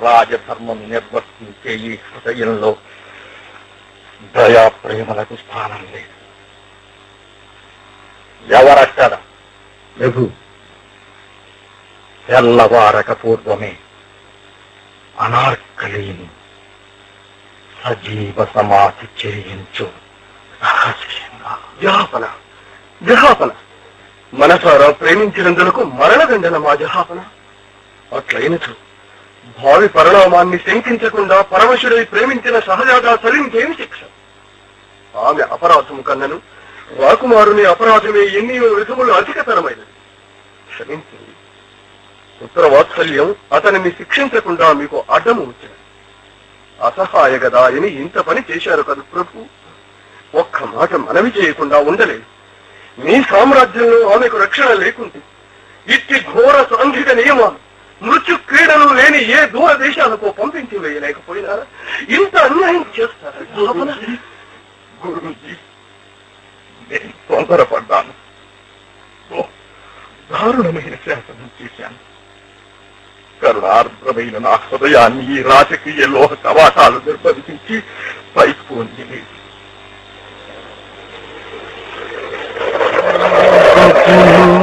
రాజధర్మం నిర్వర్తించే ఈ హృదయంలో దయా ప్రేమలకు స్థానం లేదు ఎవరక్కడ ప్రభు తెల్లవారక పూర్వమే అనార్కలీని సజీవ సమాధి చేయించు రహస్యంగా జహాపన జహాపన మనసారా ప్రేమించినందులకు మరణదండన మా జహాపన అట్లయినచు భావి పరిణామాన్ని శంకించకుండా పరమశుడై ప్రేమించిన సహజాగా సలించేమి శిక్ష ఆమె అపరాధము కన్నను రాకుమారుని అపరాధమే ఎన్నో విధములు అధికతరమైనది క్షమించింది పుత్ర వాత్సల్యం అతనిని శిక్షించకుండా మీకు అడ్డము వచ్చినది అసహాయ గదా అని ఇంత పని చేశారు కదా ప్రభు ఒక్క మాట మనవి చేయకుండా ఉండలేదు మీ సామ్రాజ్యంలో ఆమెకు రక్షణ లేకుంటే ఇట్టి ఘోర సాంఘిక నియమాలు మృత్యు క్రీడలు లేని ఏ దూర దేశాలకు పంపించి వేయలేకపోయినారా ఇంత అన్యాయం చేస్తారా భావన? గురుజీ నేను తొందరపడ్డాను ఓ, దారుణమైన శాసనం చేశాను కరుణార్ద్రమైన నా హృదయాన్ని ఈ రాజకీయ లోహ కవాటాలు నిర్బంధించి పైకి పొంది ప్రభు